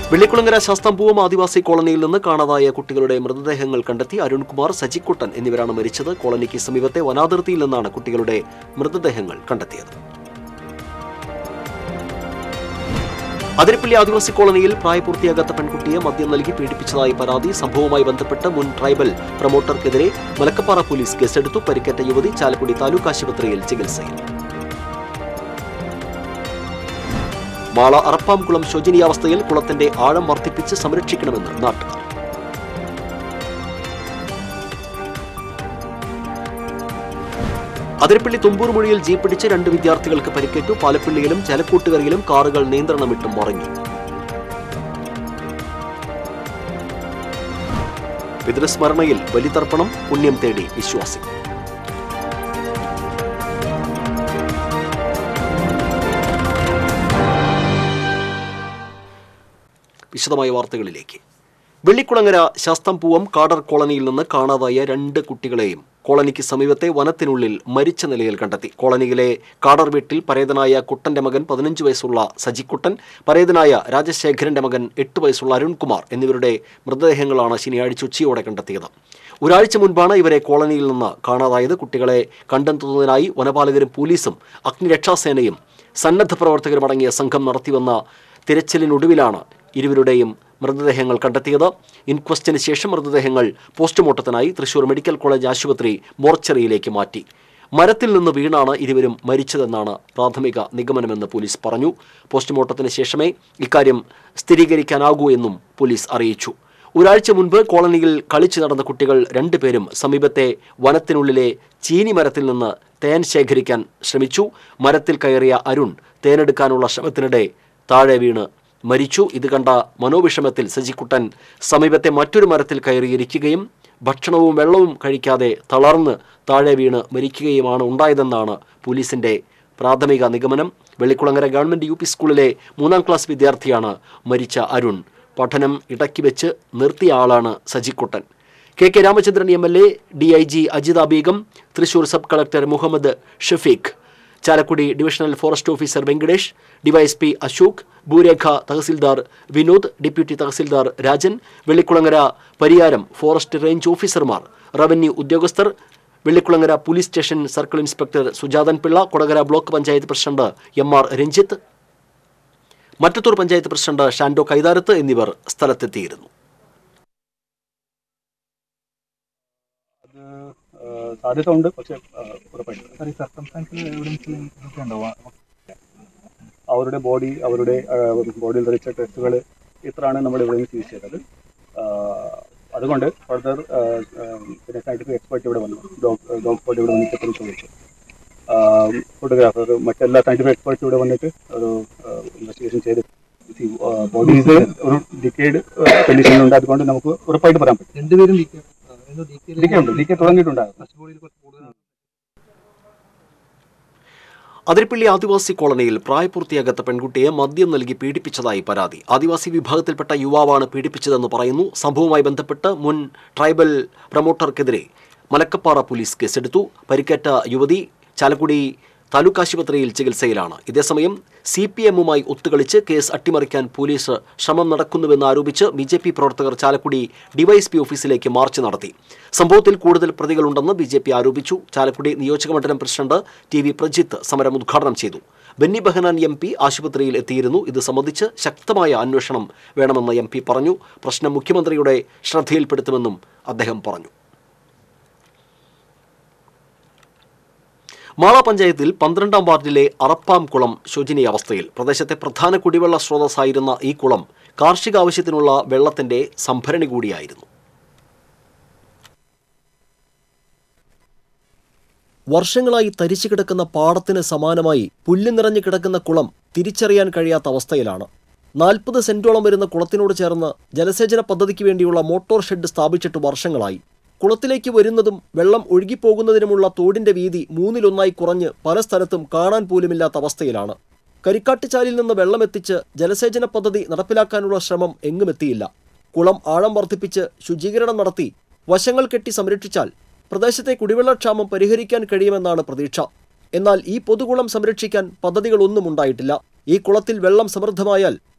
വെള്ളിക്കുളങ്ങര ശാസ്താംപൂവം ആദിവാസി കോളനിയിൽ നിന്ന് കാണാതായ കുട്ടികളുടെ മൃതദേഹങ്ങൾ കണ്ടെത്തി അരുൺകുമാർ സജിക്കുട്ടൻ എന്നിവരാണ് മരിച്ചത് കോളനിക്ക് സമീപത്തെ വനാതിർത്തിയിൽ നിന്നാണ് കുട്ടികളുടെ മൃതദേഹങ്ങൾ കണ്ടെത്തിയത് അതിരപ്പള്ളി ആദിവാസി കോളനിയിൽ പ്രായപൂർത്തിയാകാത്ത പെൺകുട്ടിയെ മദ്യം നൽകി പീഡിപ്പിച്ചതായി പരാതി സംഭവവുമായി ബന്ധപ്പെട്ട് മുൻ ട്രൈബൽ പ്രൊമോട്ടർക്കെതിരെ മലക്കപ്പാറ പോലീസ് കേസെടുത്തു പരിക്കേറ്റ യുവതി ചാലക്കുടി താലൂക്ക് ആശുപത്രിയിൽ ചികിത്സയിൽ മാള അറപ്പാംകുളം ശോചനീയാവസ്ഥയിൽ കുളത്തിന്റെ ആഴം വർദ്ധിപ്പിച്ച് സംരക്ഷിക്കണമെന്ന് നാട്ടുകാർ അതിരപ്പള്ളി തുമ്പൂർ മൊഴിയിൽ ജീപ്പ് പിടിച്ച് രണ്ട് വിദ്യാർത്ഥികൾക്ക് പരിക്കേറ്റു പാലപ്പള്ളിയിലും ചലക്കൂട്ടുകരയിലും കാറുകൾ നിയന്ത്രണമിട്ടും മറങ്ങി പിതൃസ്മരണയിൽ ബലിതർപ്പണം പുണ്യം തേടി വിശ്വാസികൾ വിശദമായ വാർത്തകളിലേക്ക് വെള്ളിക്കുളങ്ങര ശാസ്തംപൂവം കാടർ കോളനിയിൽ നിന്ന് കാണാതായ രണ്ട് കുട്ടികളെയും കോളനിക്ക് സമീപത്തെ വനത്തിനുള്ളിൽ മരിച്ച നിലയിൽ കണ്ടെത്തി കോളനിയിലെ കാടർ വീട്ടിൽ പരേതനായ കുട്ടന്റെ മകൻ പതിനഞ്ച് വയസ്സുള്ള സജിക്കുട്ടൻ പരേതനായ രാജശേഖരന്റെ മകൻ എട്ട് വയസ്സുള്ള അരുൺകുമാർ എന്നിവരുടെ മൃതദേഹങ്ങളാണ് ശനിയാഴ്ച ഉച്ചയോടെ കണ്ടെത്തിയത് ഒരാഴ്ച മുൻപാണ് ഇവരെ കോളനിയിൽ നിന്ന് കാണാതായത് കുട്ടികളെ കണ്ടെത്തുന്നതിനായി വനപാലകരും പോലീസും അഗ്നിരക്ഷാസേനയും സന്നദ്ധ പ്രവർത്തകരും അടങ്ങിയ സംഘം നടത്തിവന്ന തിരച്ചിലിനൊടുവിലാണ് ഇരുവരുടെയും മൃതദേഹങ്ങൾ കണ്ടെത്തിയത് ഇൻക്വസ്റ്റിന് ശേഷം മൃതദേഹങ്ങൾ പോസ്റ്റ്മോർട്ടത്തിനായി തൃശൂർ മെഡിക്കൽ കോളേജ് ആശുപത്രി മോർച്ചറിയിലേക്ക് മാറ്റി മരത്തിൽ നിന്ന് വീണാണ് ഇരുവരും മരിച്ചതെന്നാണ് പ്രാഥമിക നിഗമനമെന്ന് പോലീസ് പറഞ്ഞു പോസ്റ്റ്മോർട്ടത്തിന് ശേഷമേ ഇക്കാര്യം സ്ഥിരീകരിക്കാനാകൂ എന്നും പോലീസ് അറിയിച്ചു ഒരാഴ്ച മുൻപ് കോളനിയിൽ കളിച്ചു നടന്ന കുട്ടികൾ രണ്ടുപേരും സമീപത്തെ വനത്തിനുള്ളിലെ ചീനി മരത്തിൽ നിന്ന് തേൻ ശേഖരിക്കാൻ ശ്രമിച്ചു മരത്തിൽ കയറിയ അരുൺ തേനെടുക്കാനുള്ള ശ്രമത്തിനിടെ താഴെ വീണ് മരിച്ചു ഇത് കണ്ട മനോവിഷമത്തിൽ സജിക്കുട്ടൻ സമീപത്തെ മറ്റൊരു മരത്തിൽ കയറിയിരിക്കുകയും ഭക്ഷണവും വെള്ളവും കഴിക്കാതെ തളർന്ന് താഴെ വീണ് മരിക്കുകയുമാണ് ഉണ്ടായതെന്നാണ് പോലീസിന്റെ പ്രാഥമിക നിഗമനം വെള്ളിക്കുളങ്ങര ഗവൺമെന്റ് യു പി സ്കൂളിലെ മൂന്നാം ക്ലാസ് വിദ്യാർത്ഥിയാണ് മരിച്ച അരുൺ പഠനം ഇടയ്ക്ക് വെച്ച് നിർത്തിയ ആളാണ് Sajikuttan K K Ramachandran M L A D I G Ajitha Beegum Thrissur sub collector Muhammad Shafeeq Chalakudy divisional forest officer Venkatesh DYSP Ashok ഭൂരേഖ tahsildar Vinod deputy tahsildar Rajan Vellikulangara Pariyaram forest range ഓഫീസർമാർ റവന്യൂ ഉദ്യോഗസ്ഥർ Vellikulangara police station circle inspector Sujathan Pillai Kodakara block panchayat president M R Ranjith Mattathur panchayat president Shando Kaitharath എന്നിവർ സ്ഥലത്തെത്തിയിരുന്നു അത് ആ, സാധ്യത ഉണ്ട് പക്ഷെ ആ, ഉറപ്പായിട്ടില്ല സാർ ഈ സർക്കംസ്റ്റാൻസിൽ എവിഡൻസിൽ ഇതൊക്കെ ഉണ്ടാവും അവരുടെ ബോഡി അവരുടെ ബോഡിയിൽ ധരിച്ച ടെസ്റ്റുകൾ ഇത്രയാണ് നമ്മൾ എവിടെയും യൂസ് ചെയ്തത് ആ, അതുകൊണ്ട് ഫർദർ പിന്നെ സയന്റിഫിക് എക്സ്പെർട്ട് ഇവിടെ വന്നു ഡോഗ് ഡോഗ് സ്പോട്ട് ഇവിടെ വന്നിട്ട് പരിശോധിച്ചു ഫോട്ടോഗ്രാഫർ മറ്റെല്ലാ സയന്റിഫിക് എക്സ്പെർട്സ് ഇവിടെ വന്നിട്ട് ഒരു ഇൻവെസ്റ്റിഗേഷൻ ചെയ്ത് ബോഡീസ് ഒരു ഡിക്കേഡ് കണ്ടീഷനിലുണ്ട് അതുകൊണ്ട് നമുക്ക് ഉറപ്പായിട്ട് പറയാൻ പറ്റും രണ്ടുപേരും ഡിക്കേ ഉണ്ട് ഡിക്കേ തുടങ്ങിയിട്ടുണ്ടായിരുന്നു ബോഡിയിൽ കുറച്ച് കൂടുതലാണ് അതിരപ്പള്ളി ആദിവാസി കോളനിയിൽ പ്രായപൂർത്തിയാകാത്ത പെൺകുട്ടിയെ മദ്യം നൽകി പീഡിപ്പിച്ചതായി പരാതി ആദിവാസി വിഭാഗത്തിൽപ്പെട്ട യുവാവാണ് പീഡിപ്പിച്ചതെന്ന് പറയുന്നു സംഭവവുമായി ബന്ധപ്പെട്ട് മുൻ ട്രൈബൽ പ്രൊമോട്ടർക്കെതിരെ മലക്കപ്പാറ പോലീസ് കേസെടുത്തു പരിക്കേറ്റ യുവതി ചാലക്കുടി താലൂക്ക് ആശുപത്രിയിൽ ചികിത്സയിലാണ് ഇതേസമയം സി പി എമ്മുമായി ഒത്തുകളിച്ച് കേസ് അട്ടിമറിക്കാൻ പോലീസ് ശ്രമം നടക്കുന്നുവെന്ന് ആരോപിച്ച് ബി ജെ പി പ്രവർത്തകർ ചാലക്കുടി ഡിവൈഎസ്പി ഓഫീസിലേക്ക് മാർച്ച് നടത്തി സംഭവത്തിൽ കൂടുതൽ പ്രതികളുണ്ടെന്ന് ബി ജെ പി ആരോപിച്ചു ചാലക്കുടി നിയോജകമണ്ഡലം പ്രസിഡന്റ് ടി വി പ്രജിത്ത് സമരം ഉദ്ഘാടനം ചെയ്തു ബെന്നി ബെഹനാൻ എം പി ആശുപത്രിയിൽ എത്തിയിരുന്നു ഇത് സംബന്ധിച്ച് ശക്തമായ അന്വേഷണം വേണമെന്ന് എം പി പറഞ്ഞു പ്രശ്നം മുഖ്യമന്ത്രിയുടെ ശ്രദ്ധയിൽപ്പെടുത്തുമെന്നും അദ്ദേഹം പറഞ്ഞു മാള പഞ്ചായത്തിൽ പന്ത്രണ്ടാം വാർഡിലെ അറപ്പാം കുളം ശോചനീയാവസ്ഥയിൽ പ്രദേശത്തെ പ്രധാന കുടിവെള്ള സ്രോതസ്സായിരുന്ന ഈ കുളം കാർഷിക ആവശ്യത്തിനുള്ള വെള്ളത്തിന്റെ സംഭരണി കൂടിയായിരുന്നു വർഷങ്ങളായി തരിച്ചു കിടക്കുന്ന പാടത്തിന് സമാനമായി പുല്ല് നിറഞ്ഞു കിടക്കുന്ന കുളം തിരിച്ചറിയാൻ കഴിയാത്ത അവസ്ഥയിലാണ് നാൽപ്പത് സെന്റോളം വരുന്ന കുളത്തിനോട് ചേർന്ന് ജലസേചന പദ്ധതിക്ക് വേണ്ടിയുള്ള മോട്ടോർ ഷെഡ് സ്ഥാപിച്ചിട്ട് വർഷങ്ങളായി കുളത്തിലേക്ക് വരുന്നതും വെള്ളം ഒഴുകിപ്പോകുന്നതിനുമുള്ള തോടിന്റെ വീതി മൂന്നിലൊന്നായി കുറഞ്ഞ് പല സ്ഥലത്തും കാണാൻ പോലുമില്ലാത്ത അവസ്ഥയിലാണ് കരിക്കാട്ടുചാലിൽ നിന്ന് വെള്ളമെത്തിച്ച് ജലസേചന പദ്ധതി നടപ്പിലാക്കാനുള്ള ശ്രമം എങ്ങുമെത്തിയില്ല കുളം ആഴം വർദ്ധിപ്പിച്ച് ശുചീകരണം നടത്തി വശങ്ങൾ കെട്ടി സംരക്ഷിച്ചാൽ പ്രദേശത്തെ കുടിവെള്ളക്ഷാമം പരിഹരിക്കാൻ കഴിയുമെന്നാണ് പ്രതീക്ഷ എന്നാൽ ഈ പൊതുകുളം സംരക്ഷിക്കാൻ പദ്ധതികളൊന്നും ഉണ്ടായിട്ടില്ല ഈ കുളത്തിൽ വെള്ളം സമൃദ്ധമായാൽ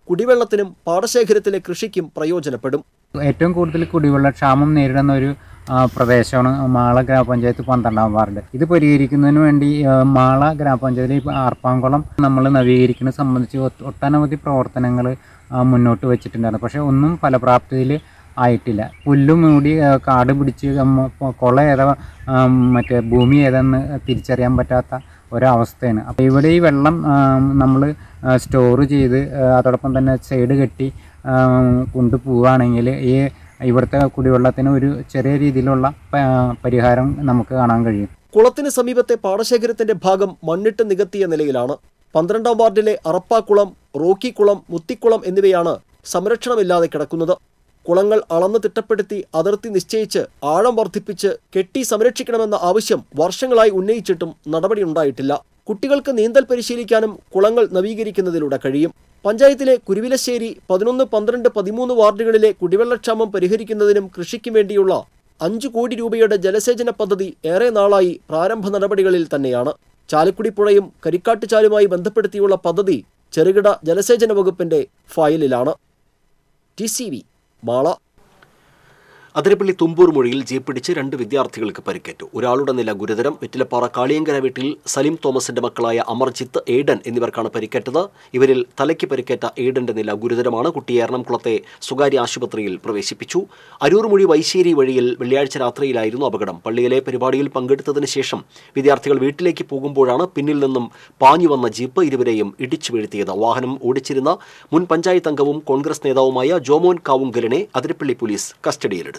കുടിവെള്ളത്തിനും പാടശേഖരത്തിലെ കൃഷിക്കും പ്രയോജനപ്പെടും ഏറ്റവും കൂടുതൽ കുടിവെള്ള ക്ഷാമം നേരിടുന്ന ഒരു ആ, പ്രദേശമാണ് മാള ഗ്രാമപഞ്ചായത്ത് പന്ത്രണ്ടാം വാർഡ് ഇത് പരിഹരിക്കുന്നതിന് വേണ്ടി ആ, മാള ഗ്രാമപഞ്ചായത്തിലെ ഈ ആർപ്പാങ്കുളം നമ്മൾ നവീകരിക്കുന്നത് സംബന്ധിച്ച് ഒ- ഒട്ടനവധി പ്രവർത്തനങ്ങൾ മുന്നോട്ട് വെച്ചിട്ടുണ്ടായിരുന്നു പക്ഷേ ഒന്നും ഫലപ്രാപ്തിയിൽ ആയിട്ടില്ല പുല്ലും മൂടി ആ, കാട് പിടിച്ച് ഉം, പൊ- കുള ഏതാ ആ, മറ്റേ ഭൂമി ഏതെന്ന് തിരിച്ചറിയാൻ പറ്റാത്ത ഒരവസ്ഥയാണ് അപ്പോൾ ഇവിടെ ഈ വെള്ളം നമ്മൾ സ്റ്റോർ ചെയ്ത് ആ, അതോടൊപ്പം തന്നെ സൈഡ് കെട്ടി ആ, കൊണ്ടുപോവുകയാണെങ്കിൽ ഈ ഇവിടുത്തെ കുടിവെള്ളത്തിന് ഒരു ചെറിയ രീതിയിലുള്ള പ- പരിഹാരം നമുക്ക് കാണാൻ കഴിയും കുളത്തിന് സമീപത്തെ പാടശേഖരത്തിന്റെ ഭാഗം മണ്ണിട്ട് നികത്തിയ നിലയിലാണ് പന്ത്രണ്ടാം വാർഡിലെ അറപ്പാക്കുളം റോക്കിക്കുളം മുത്തിക്കുളം എന്നിവയാണ് സംരക്ഷണമില്ലാതെ കിടക്കുന്നത് കുളങ്ങൾ അളന്ന് തിട്ടപ്പെടുത്തി അതിർത്തി നിശ്ചയിച്ച് ആഴം വർദ്ധിപ്പിച്ച് കെട്ടി സംരക്ഷിക്കണമെന്ന ആവശ്യം വർഷങ്ങളായി ഉന്നയിച്ചിട്ടും നടപടിയുണ്ടായിട്ടില്ല കുട്ടികൾക്ക് നീന്തൽ പരിശീലിക്കാനും കുളങ്ങൾ നവീകരിക്കുന്നതിലൂടെ കഴിയും പഞ്ചായത്തിലെ കുരുവിലശ്ശേരി പതിനൊന്ന് പന്ത്രണ്ട് പതിമൂന്ന് വാർഡുകളിലെ കുടിവെള്ളക്ഷാമം പരിഹരിക്കുന്നതിനും കൃഷിക്കും വേണ്ടിയുള്ള അഞ്ചു കോടി രൂപയുടെ ജലസേചന പദ്ധതി ഏറെ നാളായി പ്രാരംഭ നടപടികളിൽ തന്നെയാണ് ചാലക്കുടി പുഴയും കരിക്കാട്ടുചാലുമായി ബന്ധപ്പെടുത്തിയുള്ള പദ്ധതി ചെറുകിട ജലസേചന വകുപ്പിന്റെ ഫയലിലാണ് T C V Mala Athirappilly Thumboor മൊഴിയിൽ ജീപ്പിടിച്ച് രണ്ട് വിദ്യാർത്ഥികൾക്ക് പരിക്കേറ്റു ഒരാളുടെ നില ഗുരുതരം വെറ്റിലപ്പാറ കാളിയങ്കര വീട്ടിൽ സലീം തോമസിന്റെ മക്കളായ അമർജിത്ത് എയ്ഡൻ എന്നിവർക്കാണ് പരിക്കേറ്റത് ഇവരിൽ തലയ്ക്ക് പരിക്കേറ്റ എയ്ഡന്റെ നില ഗുരുതരമാണ് കുട്ടിയെ എറണാകുളത്തെ സ്വകാര്യ ആശുപത്രിയിൽ പ്രവേശിപ്പിച്ചു അരൂർ മൊഴി വൈശ്ശേരി വഴിയിൽ വെള്ളിയാഴ്ച രാത്രിയിലായിരുന്നു അപകടം പള്ളിയിലെ പരിപാടിയിൽ പങ്കെടുത്തതിന് ശേഷം വിദ്യാർത്ഥികൾ വീട്ടിലേക്ക് പോകുമ്പോഴാണ് പിന്നിൽ നിന്നും പാഞ്ഞു വന്ന ജീപ്പ് ഇരുവരെയും ഇടിച്ചു വീഴ്ത്തിയത് വാഹനം ഓടിച്ചിരുന്ന മുൻ പഞ്ചായത്ത് അംഗവും കോൺഗ്രസ് നേതാവുമായ ജോമോൻ കാവുങ്കലിനെ അതിരപ്പള്ളി പോലീസ് കസ്റ്റഡിയിലെടുത്തു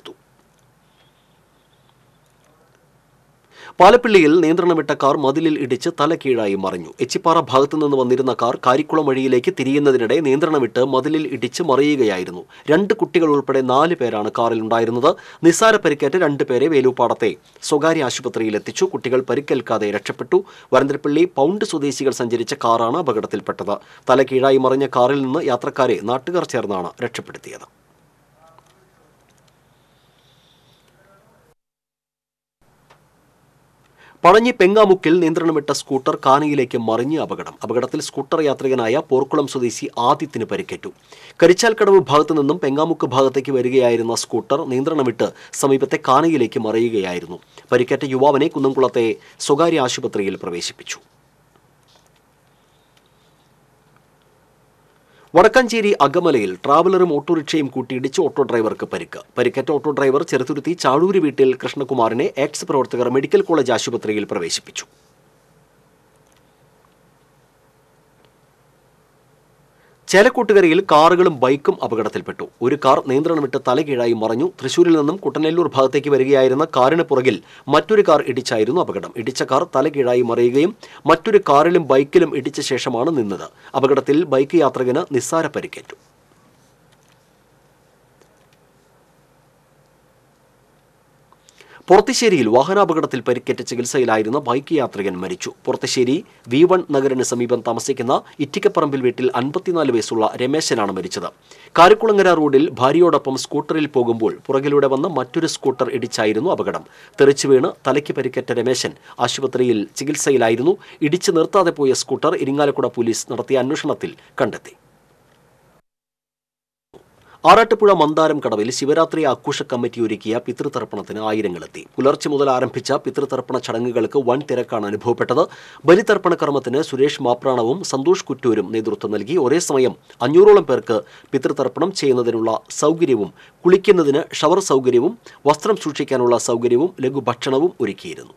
പാലപ്പിള്ളിയിൽ നിയന്ത്രണം വിട്ട കാർ മതിലിൽ ഇടിച്ച് തല കീഴായി മറിഞ്ഞു എച്ചിപ്പാറ ഭാഗത്തു നിന്ന് വന്നിരുന്ന കാർ കാരിക്കുളം വഴിയിലേക്ക് തിരിയുന്നതിനിടെ നിയന്ത്രണം വിട്ട് മതിലിൽ ഇടിച്ച് മറിയുകയായിരുന്നു രണ്ട് കുട്ടികൾ ഉൾപ്പെടെ നാല് പേരാണ് കാറിൽ ഉണ്ടായിരുന്നത് നിസ്സാര പരിക്കേറ്റ് രണ്ടുപേരെ വേലൂപ്പാടത്തെ സ്വകാര്യ ആശുപത്രിയിൽ എത്തിച്ചു കുട്ടികൾ പരിക്കേൽക്കാതെ രക്ഷപ്പെട്ടു വരന്തരപ്പള്ളി പൗണ്ട് സ്വദേശികൾ സഞ്ചരിച്ച കാറാണ് അപകടത്തിൽപ്പെട്ടത് തല കീഴായി മറിഞ്ഞ കാറിൽ നിന്ന് യാത്രക്കാരെ നാട്ടുകാർ ചേർന്നാണ് രക്ഷപ്പെടുത്തിയത് പഴഞ്ഞി പെങ്ങാമുക്കിൽ നിയന്ത്രണമിട്ട സ്കൂട്ടർ കാനയിലേക്ക് മറിഞ്ഞ് അപകടം അപകടത്തിൽ സ്കൂട്ടർ യാത്രികനായ പോർക്കുളം സ്വദേശി ആദിത്യന് പരിക്കേറ്റു കരിച്ചാൽക്കടവ് ഭാഗത്തു നിന്നും പെങ്ങാമുക്ക് ഭാഗത്തേക്ക് വരികയായിരുന്ന സ്കൂട്ടർ നിയന്ത്രണമിട്ട് സമീപത്തെ കാനയിലേക്ക് മറിയുകയായിരുന്നു പരിക്കേറ്റ യുവാവിനെ കുന്നംകുളത്തെ സ്വകാര്യ ആശുപത്രിയിൽ പ്രവേശിപ്പിച്ചു വടക്കാഞ്ചേരി അകമലയിൽ ട്രാവലറും ഓട്ടോറിക്ഷയും കൂട്ടിയിടിച്ച് ഓട്ടോ ഡ്രൈവർക്ക് പരിക്ക് പരിക്കേറ്റ ഓട്ടോ ഡ്രൈവർ ചെറുതുരുത്തി ചാഴൂര് വീട്ടിൽ കൃഷ്ണകുമാറിനെ എക്സ് പ്രവർത്തകർ മെഡിക്കൽ കോളേജ് ആശുപത്രിയിൽ പ്രവേശിപ്പിച്ചു ചേലക്കൂട്ടുകരയിൽ കാറുകളും ബൈക്കും അപകടത്തിൽപ്പെട്ടു ഒരു കാർ നിയന്ത്രണമിട്ട് തലകീഴായി മറഞ്ഞു തൃശൂരിൽ നിന്നും കുട്ടനെല്ലൂർ ഭാഗത്തേക്ക് വരികയായിരുന്ന കാറിന് പുറകിൽ മറ്റൊരു കാർ ഇടിച്ചായിരുന്നു അപകടം ഇടിച്ച കാർ തലകീഴായി മറിയുകയും മറ്റൊരു കാറിലും ബൈക്കിലും ഇടിച്ച ശേഷമാണ് നിന്നത് അപകടത്തിൽ ബൈക്ക് യാത്രികന് നിസ്സാര പരിക്കേറ്റു പുറത്തിശ്ശേരിയിൽ വാഹനാപകടത്തിൽ പരിക്കേറ്റ ചികിത്സയിലായിരുന്ന ബൈക്ക് യാത്രികൻ മരിച്ചു പുറത്തിശ്ശേരി വി വൺ നഗറിന് സമീപം താമസിക്കുന്ന ഇറ്റിക്കപ്പറമ്പിൽ വീട്ടിൽ അൻപത്തിനാല് വയസ്സുള്ള രമേശനാണ് മരിച്ചത് കാരിക്കുളങ്ങര റോഡിൽ ഭാര്യയോടൊപ്പം സ്കൂട്ടറിൽ പോകുമ്പോൾ പുറകിലൂടെ വന്ന മറ്റൊരു സ്കൂട്ടർ ഇടിച്ചായിരുന്നു അപകടം തെറിച്ചു വീണ് തലയ്ക്ക് പരിക്കേറ്റ രമേശൻ ആശുപത്രിയിൽ ചികിത്സയിലായിരുന്നു ഇടിച്ചു നിർത്താതെ പോയ സ്കൂട്ടർ ഇരിങ്ങാലക്കുട പോലീസ് നടത്തിയ അന്വേഷണത്തിൽ കണ്ടെത്തി ആറാട്ടുപുഴ മന്ദാരം കടവിൽ ശിവരാത്രി ആഘോഷ കമ്മിറ്റി ഒരുക്കിയ പിതൃതർപ്പണത്തിന് ആയിരങ്ങളെത്തി പുലർച്ചെ മുതൽ ആരംഭിച്ച പിതൃതർപ്പണ ചടങ്ങുകൾക്ക് വൻ തിരക്കാണ് അനുഭവപ്പെട്ടത് ബലിതർപ്പണ കർമ്മത്തിന് സുരേഷ് മാപ്രാണവും സന്തോഷ് കുറ്റൂരും നേതൃത്വം നൽകി ഒരേ സമയം അഞ്ഞൂറോളം പേർക്ക് പിതൃതർപ്പണം ചെയ്യുന്നതിനുള്ള സൗകര്യവും കുളിക്കുന്നതിന് ഷവർ സൗകര്യവും വസ്ത്രം സൂക്ഷിക്കാനുള്ള സൗകര്യവും ലഘുഭക്ഷണവും ഒരുക്കിയിരുന്നു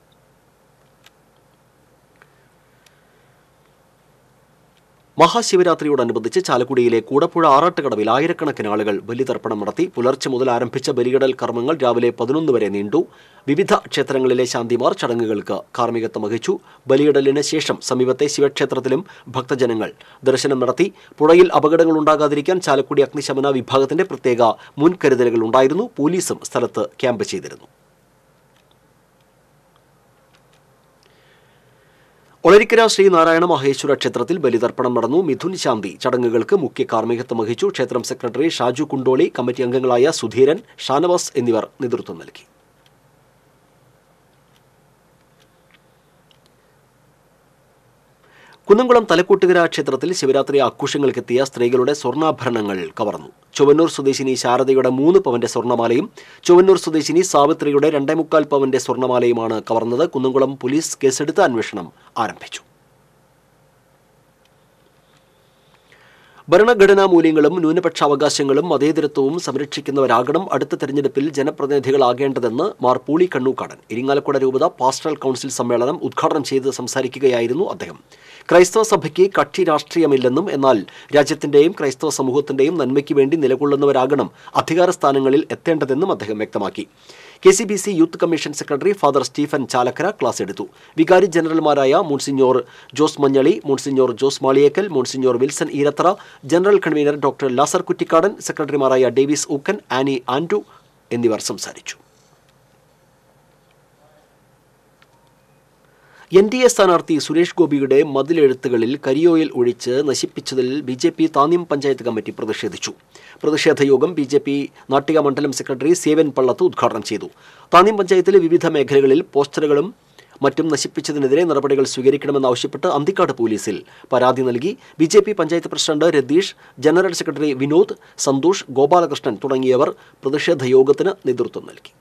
മഹാശിവരാത്രിയോടനുബന്ധിച്ച് ചാലക്കുടിയിലെ കൂടപ്പുഴ ആറാട്ടുകടവിൽ ആയിരക്കണക്കിന് ആളുകൾ ബലിതർപ്പണം നടത്തി പുലർച്ചെ മുതൽ ആരംഭിച്ച ബലിയിടൽ കർമ്മങ്ങൾ രാവിലെ പതിനൊന്ന് വരെ നീണ്ടു വിവിധ ക്ഷേത്രങ്ങളിലെ ശാന്തിമാർ ചടങ്ങുകൾക്ക് കാർമ്മികത്വം വഹിച്ചു ബലിയിടലിന് ശേഷം സമീപത്തെ ശിവക്ഷേത്രത്തിലും ഭക്തജനങ്ങൾ ദർശനം നടത്തി പുഴയിൽ അപകടങ്ങൾ ഉണ്ടാകാതിരിക്കാൻ ചാലക്കുടി അഗ്നിശമന വിഭാഗത്തിന്റെ പ്രത്യേക മുൻകരുതലുകൾ ഉണ്ടായിരുന്നു പോലീസും സ്ഥലത്ത് ക്യാമ്പ് ചെയ്തിരുന്നു ഒളരിക്കര ശ്രീനാരായണ മഹേശ്വര ക്ഷേത്രത്തിൽ ബലിതർപ്പണം നടന്നു മിഥുൻ ശാന്തി ചടങ്ങുകൾക്ക് മുഖ്യ കാർമ്മികത്വം വഹിച്ചു ക്ഷേത്രം സെക്രട്ടറി ഷാജു കുണ്ടോളി കമ്മിറ്റി അംഗങ്ങളായ സുധീരൻ ഷാനവാസ് എന്നിവർ നേതൃത്വം നൽകി കുന്നംകുളം തലക്കൂട്ടുകര ക്ഷേത്രത്തിൽ ശിവരാത്രി ആഘോഷങ്ങൾക്കെത്തിയ സ്ത്രീകളുടെ സ്വർണ്ണാഭരണങ്ങൾ കവർന്നു ചൊവ്വന്നൂർ സ്വദേശിനി ശാരദയുടെ മൂന്ന് പവന്റെ സ്വർണ്ണമാലയും ചൊവ്വന്നൂർ സ്വദേശിനി സാവിത്രിയുടെ രണ്ടേ മുക്കാൽ പവന്റെ സ്വർണ്ണമാലയുമാണ് കവർന്നത് കുന്നംകുളം പോലീസ് കേസെടുത്ത് അന്വേഷണം ആരംഭിച്ചു ഭരണഘടനാ മൂല്യങ്ങളും ന്യൂനപക്ഷ അവകാശങ്ങളും മതേതരത്വവും സംരക്ഷിക്കുന്നവരാകണം അടുത്ത തെരഞ്ഞെടുപ്പിൽ ജനപ്രതിനിധികളാകേണ്ടതെന്ന് മാർ പൂളി കണ്ണൂക്കാടൻ ഇരിങ്ങാലക്കുട രൂപത പാസ്റ്ററൽ കൗൺസിൽ സമ്മേളനം ഉദ്ഘാടനം ചെയ്ത് സംസാരിക്കുകയായിരുന്നു അദ്ദേഹം ക്രൈസ്തവ സഭയ്ക്ക് കക്ഷി രാഷ്ട്രീയമില്ലെന്നും എന്നാൽ രാജ്യത്തിന്റെയും ക്രൈസ്തവ സമൂഹത്തിന്റെയും നന്മയ്ക്ക് വേണ്ടി നിലകൊള്ളുന്നവരാകണം അധികാര സ്ഥാനങ്ങളിൽ എത്തേണ്ടതെന്നും അദ്ദേഹം വ്യക്തമാക്കി K C B C youth commission secretary father Stephen Chalakkara class എടുത്തു വികാരി ജനറൽമാരായ monsignor Jose Manjali monsignor Jose Maliyekkal monsignor Wilson Eeratra general convener doctor Lazar Kuttikadan സെക്രട്ടറിമാരായ ഡേവിസ് ഊക്കൻ ആനി ആൻഡു എന്നിവർ സംസാരിച്ചു എൻ ഡി എ സ്ഥാനാർത്ഥി സുരേഷ് ഗോപിയുടെ മതിലെഴുത്തുകളിൽ കരിയോയിൽ ഒഴിച്ച് നശിപ്പിച്ചതിൽ B J P Thanniyam panchayat committee പ്രതിഷേധിച്ചു പ്രതിഷേധ യോഗം ബി ജെ പി നാട്ടിക മണ്ഡലം സെക്രട്ടറി സേവൻ പള്ളത്ത് ഉദ്ഘാടനം ചെയ്തു താന്യം പഞ്ചായത്തിലെ വിവിധ മേഖലകളിൽ പോസ്റ്ററുകളും മറ്റും നശിപ്പിച്ചതിനെതിരെ നടപടികൾ സ്വീകരിക്കണമെന്നാവശ്യപ്പെട്ട് അന്തിക്കാട് പോലീസിൽ പരാതി നൽകി B J P panchayat president Ratheesh general secretary Vinod Santhosh Gopalakrishnan തുടങ്ങിയവർ പ്രതിഷേധ യോഗത്തിന് നേതൃത്വം നൽകി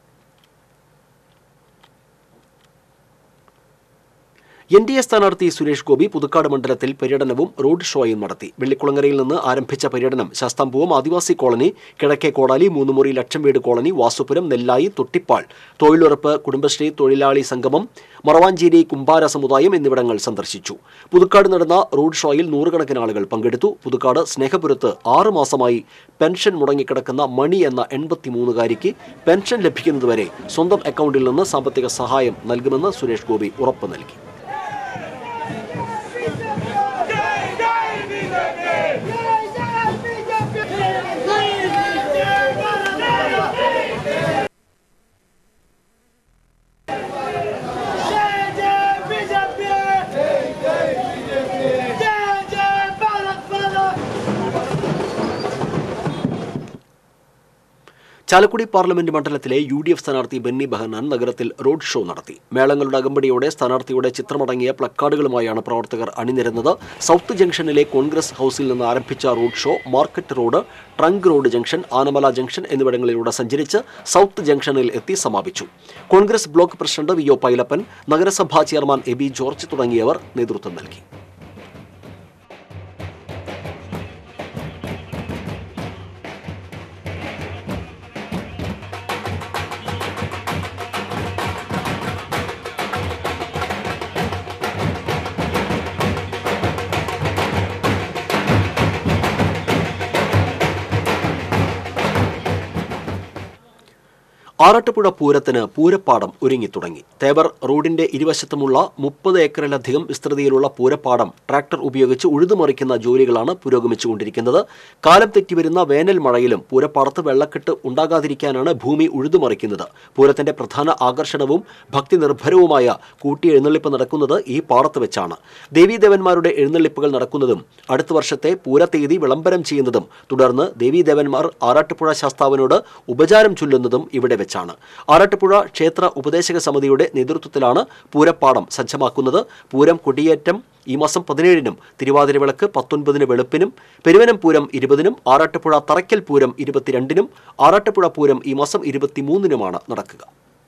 എൻ ഡി എ സ്ഥാനാർത്ഥി സുരേഷ് ഗോപി പുതുക്കാട് മണ്ഡലത്തിൽ പര്യടനവും റോഡ് ഷോയും നടത്തി വെള്ളിക്കുളങ്ങരയിൽ നിന്ന് ആരംഭിച്ച പര്യടനം ശാസ്താംപൂവം ആദിവാസി കോളനി കിഴക്കേ കോടാലി മൂന്നുമുറി ലക്ഷം വീട് കോളനി വാസുപുരം നെല്ലായി തൊട്ടിപ്പാൾ തൊഴിലുറപ്പ് കുടുംബശ്രീ തൊഴിലാളി സംഗമം മറവാഞ്ചേരി കുമ്പാര സമുദായം എന്നിവിടങ്ങൾ സന്ദർശിച്ചു പുതുക്കാട് നടന്ന റോഡ് ഷോയിൽ നൂറുകണക്കിന് ആളുകൾ പങ്കെടുത്തു പുതുക്കാട് സ്നേഹപുരത്ത് ആറ് മാസമായി പെൻഷൻ മുടങ്ങിക്കിടക്കുന്ന മണി എന്ന എൺപത്തിമൂന്നുകാരിക്ക് പെൻഷൻ ലഭിക്കുന്നതുവരെ സ്വന്തം അക്കൗണ്ടിൽ നിന്ന് സാമ്പത്തിക സഹായം നൽകുമെന്ന് സുരേഷ് ഗോപി ഉറപ്പ് നൽകി ചാലക്കുടി പാർലമെന്റ് മണ്ഡലത്തിലെ യു ഡി എഫ് സ്ഥാനാർത്ഥി ബെന്നി ബെഹനാൻ നഗരത്തിൽ റോഡ് ഷോ നടത്തി മേളങ്ങളുടെ അകമ്പടിയോടെ സ്ഥാനാർത്ഥിയുടെ ചിത്രമടങ്ങിയ പ്ലക്കാർഡുകളുമായാണ് പ്രവർത്തകർ അണിനിരന്നത് സൗത്ത് ജംഗ്ഷനിലെ കോൺഗ്രസ് ഹൌസിൽ നിന്ന് ആരംഭിച്ച road show market road trunk road junction Anamala junction എന്നിവിടങ്ങളിലൂടെ സഞ്ചരിച്ച് സൗത്ത് ജംഗ്ഷനിൽ എത്തി സമാപിച്ചു Congress block president V O Pailappan നഗരസഭാ ചെയർമാൻ എ ബി ജോർജ് തുടങ്ങിയവർ നേതൃത്വം നൽകി ആറാട്ടുപുഴ പൂരത്തിന് പൂരപ്പാടം ഒരുങ്ങിത്തുടങ്ങി തേവർ റോഡിന്റെ ഇരുവശത്തുമുള്ള മുപ്പത് ഏക്കറിലധികം വിസ്തൃതിയിലുള്ള പൂരപ്പാടം ട്രാക്ടർ ഉപയോഗിച്ച് ഉഴുതുമറിക്കുന്ന ജോലികളാണ് പുരോഗമിച്ചുകൊണ്ടിരിക്കുന്നത് കാലം തെറ്റിവരുന്ന വേനൽ മഴയിലും പൂരപ്പാടത്ത് വെള്ളക്കെട്ട് ഉണ്ടാകാതിരിക്കാനാണ് ഭൂമി ഉഴുതുമറിക്കുന്നത് പൂരത്തിന്റെ പ്രധാന ആകർഷണവും ഭക്തി നിർഭരവുമായ കൂട്ടി എഴുന്നള്ളിപ്പ് നടക്കുന്നത് ഈ പാടത്ത് വെച്ചാണ് ദേവീദേവന്മാരുടെ എഴുന്നള്ളിപ്പുകൾ നടക്കുന്നതും അടുത്ത വർഷത്തെ പൂരതീയതി വിളംബരം ചെയ്യുന്നതും തുടർന്ന് ദേവീദേവന്മാർ ആറാട്ടുപുഴ ശാസ്താവിനോട് ഉപചാരം ചൊല്ലുന്നതും ഇവിടെ വെച്ചാണ് ആറാട്ടുപുഴ ക്ഷേത്ര ഉപദേശക സമിതിയുടെ നേതൃത്വത്തിലാണ് പൂരപ്പാടം സജ്ജമാക്കുന്നത് പൂരം കൊടിയേറ്റം ഈ മാസം പതിനേഴിനും തിരുവാതിര വിളക്ക് പത്തൊൻപതിന് വെളുപ്പിനും പെരുവനം പൂരം ഇരുപതിനും ആറാട്ടുപുഴ തറയ്ക്കൽ പൂരം ഇരുപത്തിരണ്ടിനും ആറാട്ടുപുഴ പൂരം ഈ മാസം ഇരുപത്തിമൂന്നിനുമാണ് നടക്കുക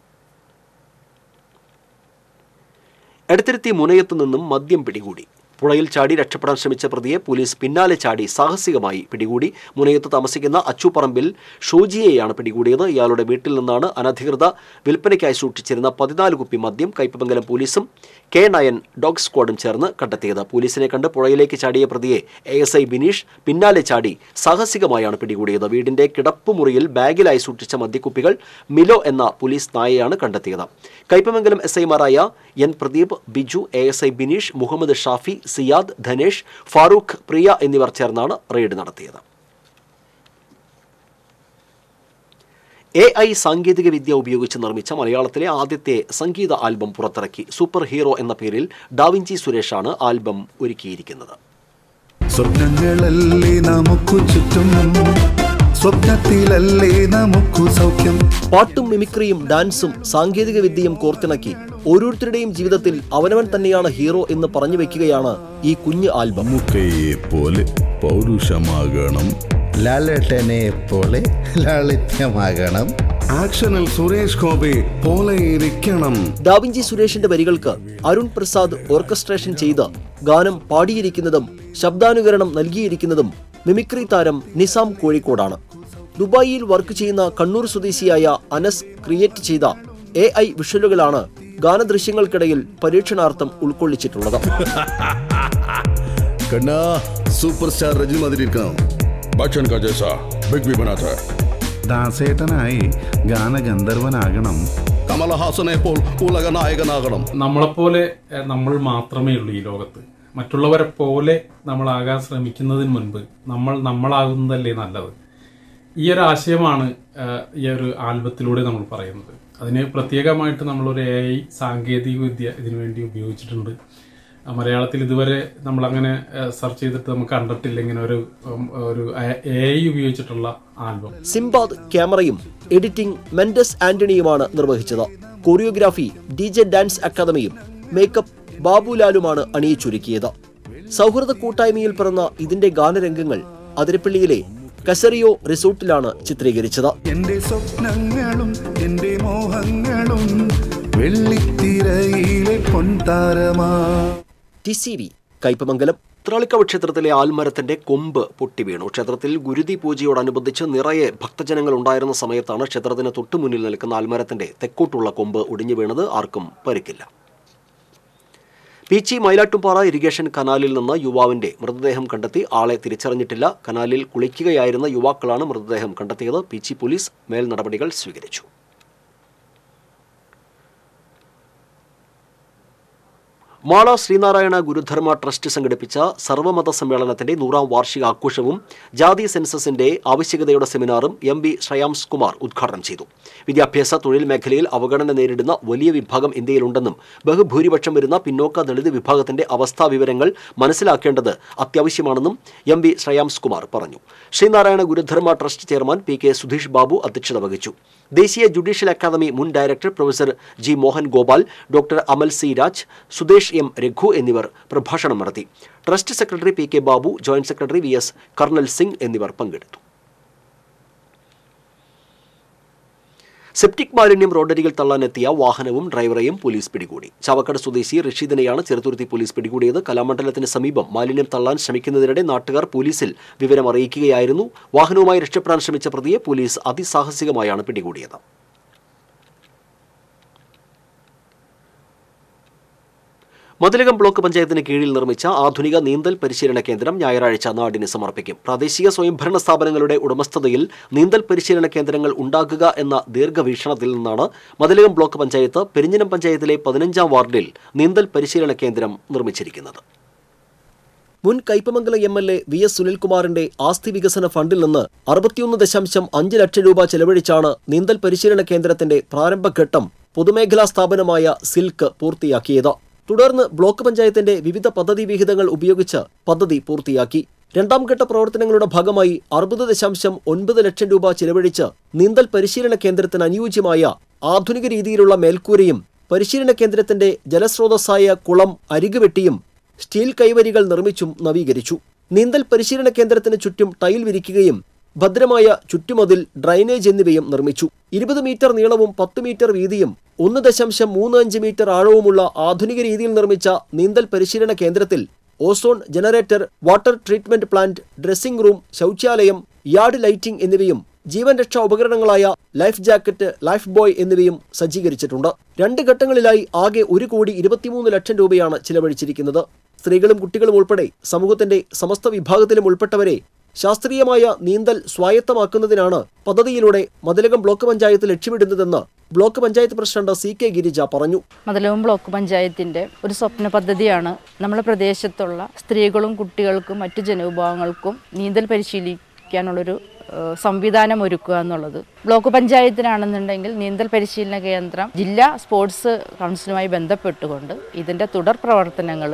എടത്തിരുത്തി മുനയത്തു നിന്നും മദ്യം പിടികൂടി പുഴയിൽ ചാടി രക്ഷപ്പെടാൻ ശ്രമിച്ച പ്രതിയെ പോലീസ് പിന്നാലെ ചാടി സാഹസികമായി പിടികൂടി മുനയത്ത് താമസിക്കുന്ന അച്ചുപറമ്പിൽ ഷോജിയെയാണ് പിടികൂടിയത് ഇയാളുടെ വീട്ടിൽ നിന്നാണ് അനധികൃത വിൽപ്പനയ്ക്കായി സൂക്ഷിച്ചിരുന്ന പതിനാല് കുപ്പി മദ്യം കയ്പമംഗലം പോലീസും കെ നയൻ ഡോഗ് സ്ക്വാഡും ചേർന്ന് കണ്ടെത്തിയത് പോലീസിനെ കണ്ട് പുഴയിലേക്ക് ചാടിയ പ്രതിയെ എ എസ് ഐ ബിനീഷ് പിന്നാലെ ചാടി സാഹസികമായാണ് പിടികൂടിയത് വീടിന്റെ കിടപ്പുമുറിയിൽ ബാഗിലായി സൂക്ഷിച്ച മദ്യക്കുപ്പികൾ മിലോ എന്ന പോലീസ് നായയാണ് കണ്ടെത്തിയത് കയ്പമംഗലം എസ് ഐമാരായ N Pradeep Biju A S I Bineesh Muhammad Shafi Siyad Dhanesh Farook Priya എന്നിവർ ചേർന്നാണ് റെയ്ഡ് നടത്തിയത് എ ഐ സാങ്കേതിക വിദ്യ ഉപയോഗിച്ച് നിർമ്മിച്ച മലയാളത്തിലെ ആദ്യത്തെ സംഗീത ആൽബം പുറത്തിറക്കി സൂപ്പർ ഹീറോ എന്ന പേരിൽ ഡാവിഞ്ചി സുരേഷാണ് ആൽബം ഒരുക്കിയിരിക്കുന്നത് സ്വപ്നങ്ങളല്ലേ നമുക്ക് ചുറ്റും സ്വപ്നത്തിലല്ലേ നമുക്കു സൗഖ്യം പാട്ടും മിമിക്രിയും ഡാൻസും സാങ്കേതിക വിദ്യയും കോർത്തിണക്കി ഓരോരുത്തരുടെയും ജീവിതത്തിൽ അവനവൻ തന്നെയാണ് ഹീറോ എന്ന് പറഞ്ഞു വെക്കുകയാണ് ഈ കുഞ്ഞ് ആൽബം മുക്കയെ പോലെ പൗരുഷമാകണം ലാലേട്ടനെ പോലെ ലാളിത്യമാകണം ആക്ഷനിൽ സുരേഷ് ഗോപി പോലെ ഇരിക്കണം ഡാവിഞ്ചി സുരേഷിന്റെ വരികൾക്ക് അരുൺ പ്രസാദ് ഓർക്കസ്ട്രേഷൻ ചെയ്ത് ഗാനം പാടിയിരിക്കുന്നതും ശബ്ദാനുകരണം നൽകിയിരിക്കുന്നതും മിമിക്രി താരം നിസാം കോഴിക്കോടാണ് ദുബായിയിൽ വർക്ക് ചെയ്യുന്ന കണ്ണൂർ സ്വദേശിയായ അനസ് ക്രിയേറ്റ് ചെയ്ത എ ഐ വിഷ്വലുകളാണ് ഗാനദൃശ്യങ്ങൾക്കിടയിൽ പരീക്ഷണാർത്ഥം ഉൾക്കൊള്ളിച്ചിട്ടുള്ളത് കണ്ണാ സൂപ്പർ സ്റ്റാർ രജനി മാതിരി ഇരിക്കണം ബച്ചൻ കാ ജൈസാ ബിഗ് ബി ബനാത്ത ദാസേട്ടനായി ഗാനഗന്ധർവനാകണം കമലഹാസനെ പോൽ ഉലക നായകനാകണം നമ്മളെപ്പോലെ എഹ്, നമ്മൾ മാത്രമേ ഉള്ളൂ ഈ ലോകത്ത് മറ്റുള്ളവരെ പോലെ നമ്മളാകാൻ ശ്രമിക്കുന്നതിന് മുൻപ് നമ്മൾ നമ്മളാകുന്നതല്ലേ നല്ലത് ഈ ഒരു ആശയമാണ് ഏഹ്, ഈ ഒരു ആൽബത്തിലൂടെ നമ്മൾ പറയുന്നത് അതിന് പ്രത്യേകമായിട്ട് നമ്മളൊരു എ ഐ സാങ്കേതിക വിദ്യ ഇതിനു വേണ്ടി ഉപയോഗിച്ചിട്ടുണ്ട് ആ, മലയാളത്തിൽ ഇതുവരെ നമ്മളങ്ങനെ സെർച്ച് ചെയ്തിട്ട് നമുക്ക് കണ്ടിട്ടില്ല ഇങ്ങനെ ഒരു ഉം, ഒരു എ ഐ ഉപയോഗിച്ചിട്ടുള്ള ആൽബം സിംബാദ് ക്യാമറയും എഡിറ്റിംഗ് മെൻഡസ് ആന്റണിയുമാണ് നിർവഹിച്ചത് കൊറിയോഗ്രാഫി ഡി ജെ ഡാൻസ് അക്കാദമിയും മേക്കപ്പ് ബാബുലാലുമാണ് അണിയിച്ചൊരുക്കിയത് സൗഹൃദ കൂട്ടായ്മയിൽ പിറന്ന ഇതിന്റെ ഗാനരംഗങ്ങൾ അതിരപ്പള്ളിയിലെ കസറിയോ റിസോർട്ടിലാണ് ചിത്രീകരിച്ചത് എന്റെ സ്വപ്നങ്ങളും എന്റെ മോഹങ്ങളും വെള്ളിത്തിരയിലെ പൊൻതാരമാ T C V Kaipamangalam Thralikkavu ക്ഷേത്രത്തിലെ ആൽമരത്തിന്റെ കൊമ്പ് പൊട്ടിവീണു ക്ഷേത്രത്തിൽ ഗുരുതി പൂജയോടനുബന്ധിച്ച് നിറയെ ഭക്തജനങ്ങൾ ഉണ്ടായിരുന്ന സമയത്താണ് ക്ഷേത്രത്തിന് തൊട്ടു മുന്നിൽ നിൽക്കുന്ന ആൽമരത്തിന്റെ തെക്കോട്ടുള്ള കൊമ്പ് ഒടിഞ്ഞു വീണത് ആർക്കും പരിക്കില്ല പീച്ചി മയിലാട്ടുംപാറ ഇറിഗേഷൻ കനാലിൽ നിന്ന് യുവാവിന്റെ മൃതദേഹം കണ്ടെത്തി ആളെ തിരിച്ചറിഞ്ഞിട്ടില്ല കനാലിൽ കുളിക്കുകയായിരുന്ന യുവാക്കളാണ് മൃതദേഹം കണ്ടെത്തിയത് പീച്ചി പോലീസ് മേൽ നടപടികൾ സ്വീകരിച്ചു മാള ശ്രീനാരായണ ഗുരുധർമ്മ ട്രസ്റ്റ് സംഘടിപ്പിച്ച സർവമത സമ്മേളനത്തിന്റെ നൂറാം വാർഷിക ആഘോഷവും ജാതി സെൻസസിന്റെ ആവശ്യകതയുടെ സെമിനാറും എം ബി ശ്രയാംസ് കുമാർ ഉദ്ഘാടനം ചെയ്തു വിദ്യാഭ്യാസ തൊഴിൽ മേഖലയിൽ അവഗണന നേരിടുന്ന വലിയ വിഭാഗം ഇന്ത്യയിലുണ്ടെന്നും ബഹുഭൂരിപക്ഷം വരുന്ന പിന്നോക്ക ദളിത് വിഭാഗത്തിന്റെ അവസ്ഥാ വിവരങ്ങൾ മനസ്സിലാക്കേണ്ടത് അത്യാവശ്യമാണെന്നും എം ബി ശ്രയാംസ് കുമാർ പറഞ്ഞു Sreenarayana Gurudharma trust chairman P K Sudheesh Babu അധ്യക്ഷത വഹിച്ചു ദേശീയ ജുഡീഷ്യൽ അക്കാദമി മുൻ director professor G Mohan Gopal doctor Amal C Raj Sudesh M Raghu എന്നിവർ പ്രഭാഷണം നടത്തി trust secretary P K Babu joint secretary V S Karnail Singh എന്നിവർ പങ്കെടുത്തു സെപ്റ്റിക് മാലിന്യം റോഡരികിൽ തള്ളാനെത്തിയ വാഹനവും ഡ്രൈവറെയും പോലീസ് പിടികൂടി ചാവക്കാട് സ്വദേശി റഷീദിനെയാണ് ചെറുതുരുത്തി പോലീസ് പിടികൂടിയത് കലാമണ്ഡലത്തിന് സമീപം മാലിന്യം തള്ളാൻ ശ്രമിക്കുന്നതിനിടെ നാട്ടുകാർ പോലീസിൽ വിവരം അറിയിക്കുകയായിരുന്നു വാഹനവുമായി രക്ഷപ്പെടാൻ ശ്രമിച്ച പ്രതിയെ പോലീസ് അതിസാഹസികമായാണ് പിടികൂടിയത് മതിലകം ബ്ലോക്ക് പഞ്ചായത്തിന് കീഴിൽ നിർമ്മിച്ച ആധുനിക നീന്തൽ പരിശീലന കേന്ദ്രം ഞായറാഴ്ച നാടിന് സമർപ്പിക്കും പ്രാദേശിക സ്വയംഭരണ സ്ഥാപനങ്ങളുടെ ഉടമസ്ഥതയിൽ നീന്തൽ പരിശീലന കേന്ദ്രങ്ങൾ ഉണ്ടാക്കുക എന്ന ദീർഘവീക്ഷണത്തിൽ നിന്നാണ് മതിലകം ബ്ലോക്ക് പഞ്ചായത്ത് പെരിഞ്ഞനം പഞ്ചായത്തിലെ പതിനഞ്ചാം വാർഡിൽ നീന്തൽ പരിശീലന കേന്ദ്രം നിർമ്മിച്ചിരിക്കുന്നത് മുൻ Kaipamangalam M L A V S സുനിൽകുമാറിന്റെ ആസ്തി വികസന ഫണ്ടിൽ നിന്ന് അറുപത്തിയൊന്ന് ദശാംശം അഞ്ച് ലക്ഷം രൂപ ചെലവഴിച്ചാണ് നീന്തൽ പരിശീലന കേന്ദ്രത്തിന്റെ പ്രാരംഭഘട്ടം പൊതുമേഖലാ സ്ഥാപനമായ സിൽക്ക് പൂർത്തിയാക്കിയത് തുടർന്ന് ബ്ലോക്ക് പഞ്ചായത്തിന്റെ വിവിധ പദ്ധതി വിഹിതങ്ങൾ ഉപയോഗിച്ച് പദ്ധതി പൂർത്തിയാക്കി രണ്ടാം ഘട്ട പ്രവർത്തനങ്ങളുടെ ഭാഗമായി അറുപത് ദശാംശം ഒൻപത് ലക്ഷം രൂപ ചെലവഴിച്ച് നീന്തൽ പരിശീലന കേന്ദ്രത്തിന് അനുയോജ്യമായ ആധുനിക രീതിയിലുള്ള മേൽക്കൂരയും പരിശീലന കേന്ദ്രത്തിന്റെ ജലസ്രോതസ്സായ കുളം അരികുവെട്ടിയും സ്റ്റീൽ കൈവരികൾ നിർമ്മിച്ചും നവീകരിച്ചു നീന്തൽ പരിശീലന കേന്ദ്രത്തിന് ചുറ്റും ടൈൽ വിരിക്കുകയും ഭദ്രമായ ചുറ്റുമതിൽ ഡ്രൈനേജ് എന്നിവയും നിർമ്മിച്ചു ഇരുപത് മീറ്റർ നീളവും പത്ത് മീറ്റർ വീതിയും ഒന്ന് ദശാംശം മൂന്ന് അഞ്ച് മീറ്റർ ആഴവുമുള്ള ആധുനിക രീതിയിൽ നിർമ്മിച്ച നീന്തൽ പരിശീലന കേന്ദ്രത്തിൽ ozone generator water treatment plant dressing room ശൗചാലയം യാർഡ് ലൈറ്റിംഗ് എന്നിവയും ജീവൻ രക്ഷാ ഉപകരണങ്ങളായ ലൈഫ് ജാക്കറ്റ് ലൈഫ് ബോയ് എന്നിവയും സജ്ജീകരിച്ചിട്ടുണ്ട് രണ്ട് ഘട്ടങ്ങളിലായി ആകെ ഒരു കോടി ഇരുപത്തിമൂന്ന് ലക്ഷം രൂപയാണ് ചിലവഴിച്ചിരിക്കുന്നത് സ്ത്രീകളും കുട്ടികളും ഉൾപ്പെടെ സമൂഹത്തിന്റെ സമസ്ത വിഭാഗത്തിലും ഉൾപ്പെട്ടവരെ ശാസ്ത്രീയമായ നീന്തൽ സ്വായത്തമാക്കുന്നതിനാണ് പദ്ധതിയിലൂടെ മതിലകം ബ്ലോക്ക് പഞ്ചായത്ത് ലക്ഷ്യമിടുന്നതെന്ന് block panchayat president C K Girija പറഞ്ഞു മതലവും ബ്ലോക്ക് പഞ്ചായത്തിൻ്റെ ഒരു സ്വപ്ന പദ്ധതിയാണ് നമ്മുടെ പ്രദേശത്തുള്ള സ്ത്രീകളും കുട്ടികൾക്കും മറ്റു ജനവിഭാഗങ്ങൾക്കും നീന്തൽ പരിശീലിക്കാനുള്ളൊരു ഏഹ്, സംവിധാനം ഒരുക്കുക എന്നുള്ളത് ബ്ലോക്ക് പഞ്ചായത്തിനാണെന്നുണ്ടെങ്കിൽ നീന്തൽ പരിശീലന കേന്ദ്രം ജില്ലാ സ്പോർട്സ് കൗൺസിലുമായി ബന്ധപ്പെട്ടുകൊണ്ട് ഇതിൻ്റെ തുടർ പ്രവർത്തനങ്ങൾ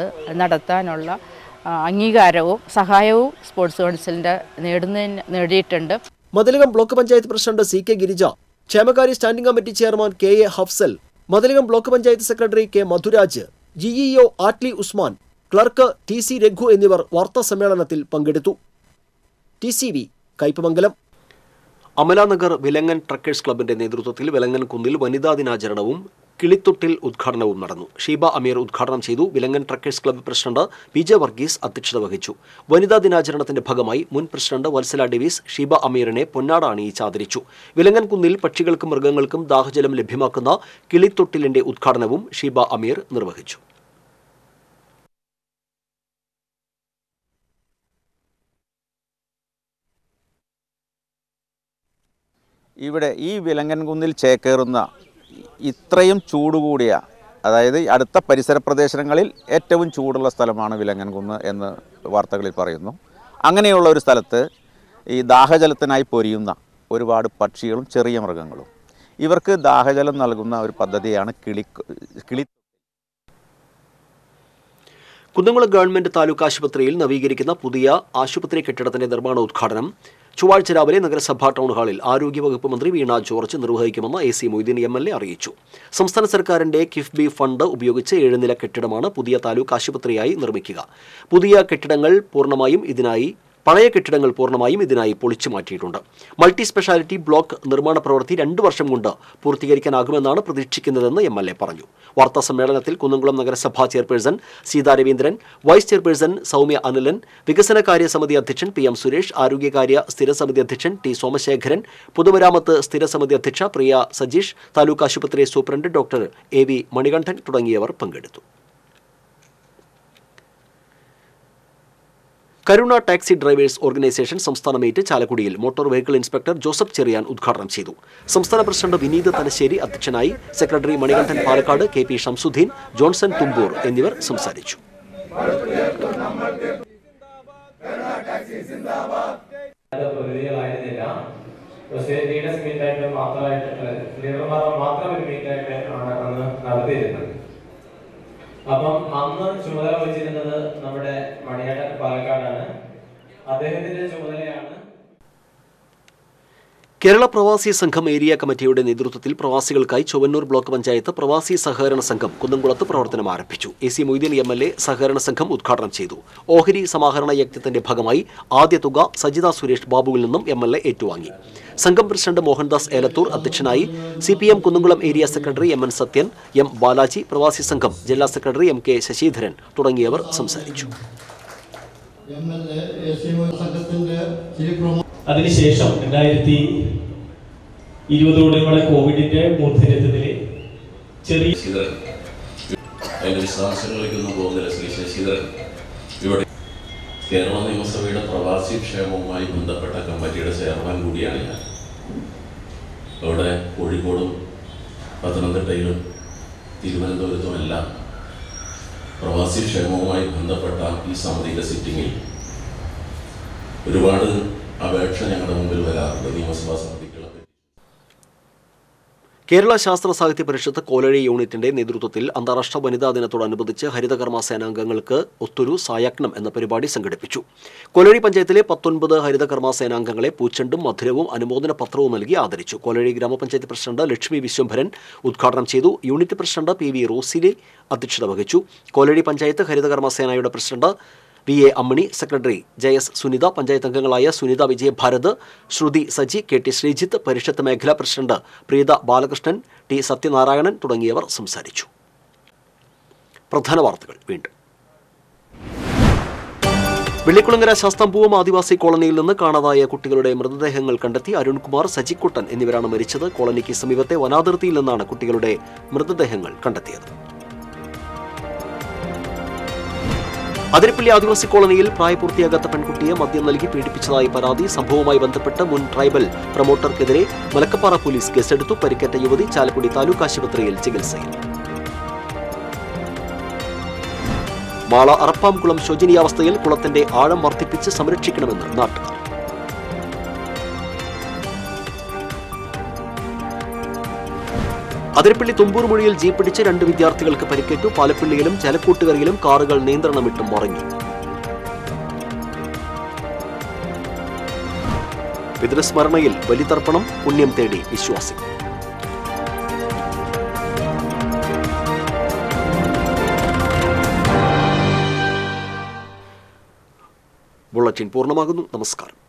നടത്താനുള്ള ആ, അംഗീകാരവും സഹായവും സ്പോർട്സ് കൗൺസിലിൻ്റെ നേടുന്നതിന് നേടിയിട്ടുണ്ട് Mathilakam block panchayat president C K Girija ക്ഷേമകാര്യ standing committee chairman K A Hafsal Mathilakam block panchayat secretary K Madhuraj GEO Attli Usman clerk T C Raghu എന്നിവർ വാർത്താ സമ്മേളനത്തിൽ പങ്കെടുത്തു T C V Kaipamangalam Amalanagar Vilangan trekkers ക്ലബിന്റെ നേതൃത്വത്തിൽ വിലങ്ങൻ കുന്നിൽ വനിതാ ദിനാചരണവും കിളിത്തൊട്ടിൽ ഉദ്ഘാടനവും നടന്നു ഷീബ അമീർ ഉദ്ഘാടനം ചെയ്തു Vilangan trekkers club president P J Varghese അധ്യക്ഷത വഹിച്ചു വനിതാ ദിനാചരണത്തിന്റെ ഭാഗമായി മുൻ പ്രസിഡന്റ് വത്സല ഡേവിസ് ഷീബ അമീറിനെ പൊന്നാട അണിയിച്ച് ആദരിച്ചു വിലങ്ങൻ കുന്നിൽ പക്ഷികൾക്കും മൃഗങ്ങൾക്കും ദാഹജലം ലഭ്യമാക്കുന്ന കിളിത്തൊട്ടിലിന്റെ ഉദ്ഘാടനവും ഷീബ അമീർ നിർവഹിച്ചു ഇവിടെ ഈ വിലങ്ങൻകുന്നിൽ ചേക്കേറുന്ന ഇത്രയും ചൂട് കൂടിയ അതായത് അടുത്ത പരിസര പ്രദേശങ്ങളിൽ ഏറ്റവും ചൂടുള്ള സ്ഥലമാണ് വിലങ്ങൻകുന്ന് എന്ന് വാർത്തകളിൽ പറയുന്നു അങ്ങനെയുള്ള ഒരു സ്ഥലത്ത് ഈ ദാഹജലത്തിനായി പൊരിയുന്ന ഒരുപാട് പക്ഷികളും ചെറിയ മൃഗങ്ങളും ഇവർക്ക് ദാഹജലം നൽകുന്ന ഒരു പദ്ധതിയാണ് കിളി കിളി കുന്നംകുളം ഗവൺമെന്റ് താലൂക്ക് ആശുപത്രിയിൽ നവീകരിക്കുന്ന പുതിയ ആശുപത്രി കെട്ടിടത്തിന്റെ നിർമ്മാണ ഉദ്ഘാടനം ചൊവ്വാഴ്ച രാവിലെ നഗരസഭാ ടൗൺ ഹാളിൽ ആരോഗ്യവകുപ്പ് മന്ത്രി വീണ ജോർജ് നിർവഹിക്കുമെന്ന് A C Moideen M L A അറിയിച്ചു സംസ്ഥാന സർക്കാരിന്റെ കിഫ്ബി ഫണ്ട് ഉപയോഗിച്ച് ഏഴുനില കെട്ടിടമാണ് പുതിയ താലൂക്ക് ആശുപത്രിയായി നിർമ്മിക്കുക പുതിയ കെട്ടിടങ്ങൾ പൂർണ്ണമായും ഇതിനായി പഴയ കെട്ടിടങ്ങൾ പൂർണ്ണമായും ഇതിനായി പൊളിച്ചു മാറ്റിയിട്ടുണ്ട് മൾട്ടി സ്പെഷ്യാലിറ്റി ബ്ലോക്ക് നിർമ്മാണ പ്രവൃത്തി രണ്ടു വർഷം കൊണ്ട് പൂർത്തീകരിക്കാനാകുമെന്നാണ് പ്രതീക്ഷിക്കുന്നതെന്ന് എം എൽ എ പറഞ്ഞു വാർത്താ സമ്മേളനത്തിൽ കുന്നംകുളം നഗരസഭാ chairperson Seetha Raveendran vice chairperson Soumya Anilan വികസനകാര്യ സമിതി അധ്യക്ഷൻ പി എം സുരേഷ് ആരോഗ്യകാര്യ സ്ഥിരസമിതി അധ്യക്ഷൻ ടി സോമശേഖരൻ പൊതുമരാമത്ത് സ്ഥിരസമിതി അധ്യക്ഷ പ്രിയ സജീഷ് താലൂക്ക് ആശുപത്രി superintendent doctor A V Manikandan തുടങ്ങിയവർ പങ്കെടുത്തു കരുണ ടാക്സി ഡ്രൈവേഴ്സ് ഓർഗനൈസേഷൻ സംസ്ഥാന മീറ്റ് ചാലക്കുടിയിൽ motor vehicle inspector Joseph Cherian ഉദ്ഘാടനം ചെയ്തു സംസ്ഥാന പ്രസിഡന്റ് വിനീത് തലശ്ശേരി അധ്യക്ഷനായി secretary Manikandan Palakkad K P Shamsuddin Johnson Thumbur എന്നിവർ സംസാരിച്ചു പ്രതിനിധികളായിരുന്നില്ല ലീഡേഴ്സ് മീറ്റായിട്ട് മാത്രമായിട്ട് ലീഡർമാർ മാത്രം ഒരു മീറ്റായിട്ട് ആണ് അന്ന് നടത്തിയിരുന്നത് അപ്പം അന്ന് ചുമതല വഹിച്ചിരുന്നത് നമ്മുടെ മണിയേട്ടൻ പാലക്കാടാണ് അദ്ദേഹത്തിന്റെ ചുമതലയാണ് കേരള പ്രവാസി സംഘം ഏരിയ കമ്മിറ്റിയുടെ നേതൃത്വത്തിൽ പ്രവാസികൾക്കായി ചൊവ്വന്നൂർ ബ്ലോക്ക് പഞ്ചായത്ത് പ്രവാസി സഹകരണ സംഘം കുന്നംകുളത്ത് പ്രവർത്തനം ആരംഭിച്ചു A C Moideen M L A സഹകരണ സംഘം ഉദ്ഘാടനം ചെയ്തു ഓഹരി സമാഹരണ യജ്ഞത്തിന്റെ ഭാഗമായി ആദ്യ തുക സജിത സുരേഷ് ബാബുവിൽ നിന്നും എം എൽ എ ഏറ്റുവാങ്ങി സംഘം പ്രസിഡന്റ് മോഹൻദാസ് ഏലത്തൂർ അധ്യക്ഷനായി C P M Kunnamkulam area secretary M N Sathyan M Balaji പ്രവാസി സംഘം ജില്ലാ സെക്രട്ടറി എം കെ ശശിധരൻ തുടങ്ങിയവർ സംസാരിച്ചു അതിനുശേഷം രണ്ടായിരത്തി ഇരുപതോടെ നമ്മുടെ കോവിഡിന്റെ മൂർധന്യത്തില് ചെറിയ ശശിധരൻ അതിന്റെ വിശദാംശങ്ങളിലേക്കൊന്നും പോകുന്നില്ല ശ്രീ ശശിധരൻ ഇവിടെ കേരള നിയമസഭയുടെ പ്രവാസി ക്ഷേമവുമായി ബന്ധപ്പെട്ട കമ്മിറ്റിയുടെ ചെയർമാൻ കൂടിയാണ് ഞാൻ അവിടെ കോഴിക്കോടും പത്തനംതിട്ടയിലും തിരുവനന്തപുരത്തുമെല്ലാം പ്രവാസി ക്ഷേമവുമായി ബന്ധപ്പെട്ട ഈ സമിതിയുടെ സിറ്റിങ്ങിൽ ഒരുപാട് അപേക്ഷ ഞങ്ങളുടെ മുമ്പിൽ വരാറുണ്ട് നിയമസഭാ സമിതികളെ കേരള ശാസ്ത്ര സാഹിത്യ പരിഷത്ത് കോലഴി യൂണിറ്റിന്റെ നേതൃത്വത്തിൽ അന്താരാഷ്ട്ര വനിതാ ദിനത്തോടനുബന്ധിച്ച് ഹരിതകർമ്മ സേനാംഗങ്ങൾക്ക് ഒത്തൊരു സായജ്ഞം എന്ന പരിപാടി സംഘടിപ്പിച്ചു കോലഴി പഞ്ചായത്തിലെ പത്തൊൻപത് ഹരിതകർമ്മ സേനാംഗങ്ങളെ പൂച്ചെണ്ടും മധുരവും അനുമോദന പത്രവും നൽകി ആദരിച്ചു കോലഴി ഗ്രാമപഞ്ചായത്ത് പ്രസിഡന്റ് ലക്ഷ്മി വിശ്വംഭരൻ ഉദ്ഘാടനം ചെയ്തു unit president P V Rosily അധ്യക്ഷത വഹിച്ചു കോലഴി പഞ്ചായത്ത് ഹരിതകർമ്മ സേനയുടെ president V A Ammani secretary J S Sunitha panchayat അംഗങ്ങളായ സുനിത വിജയഭാരത് ശ്രുതി സജി കെ ടി ശ്രീജിത്ത് പരിഷത്ത് മേഖലാ പ്രസിഡന്റ് പ്രീത ബാലകൃഷ്ണൻ ടി സത്യനാരായണൻ തുടങ്ങിയവർ സംസാരിച്ചു പ്രധാന വാർത്തകൾ വീണ്ടും വെള്ളിക്കുളങ്ങര ശാസ്താംപൂവം ആദിവാസി കോളനിയിൽ നിന്ന് കാണാതായ കുട്ടികളുടെ മൃതദേഹങ്ങൾ കണ്ടെത്തി അരുൺകുമാർ സജിക്കുട്ടൻ എന്നിവരാണ് മരിച്ചത് കോളനിക്ക് സമീപത്തെ വനാതിർത്തിയിൽ നിന്നാണ് കുട്ടികളുടെ മൃതദേഹങ്ങൾ കണ്ടെത്തിയത് അതിരപ്പള്ളി ആദിവാസി കോളനിയിൽ പ്രായപൂർത്തിയാകാത്ത പെൺകുട്ടിയെ മദ്യം നൽകി പീഡിപ്പിച്ചതായി പരാതി സംഭവവുമായി ബന്ധപ്പെട്ട് മുൻ ട്രൈബൽ പ്രൊമോട്ടർക്കെതിരെ മലക്കപ്പാറ പോലീസ് കേസെടുത്തു പരിക്കേറ്റ യുവതി ചാലക്കുടി താലൂക്ക് ആശുപത്രിയിൽ ചികിത്സയിൽ മാള അറപ്പാംകുളം ശോചനീയാവസ്ഥയിൽ കുളത്തിന്റെ ആഴം വർദ്ധിപ്പിച്ച് സംരക്ഷിക്കണമെന്ന് നാട്ടുകാർ അതിരപ്പള്ളി തുമ്പൂർ മൊഴിയിൽ ജീപ്പിടിച്ച് രണ്ട് വിദ്യാർത്ഥികൾക്ക് പരിക്കേറ്റു പാലപ്പള്ളിയിലും ചലക്കൂട്ടുകരയിലും കാറുകൾ നിയന്ത്രണം വിട്ടും മറഞ്ഞു പിതൃസ്മരണയിൽ ബലിതർപ്പണം പുണ്യം തേടി വിശ്വാസികൾ ബുള്ളറ്റിൻ പൂർണ്ണമാകുന്നു നമസ്കാരം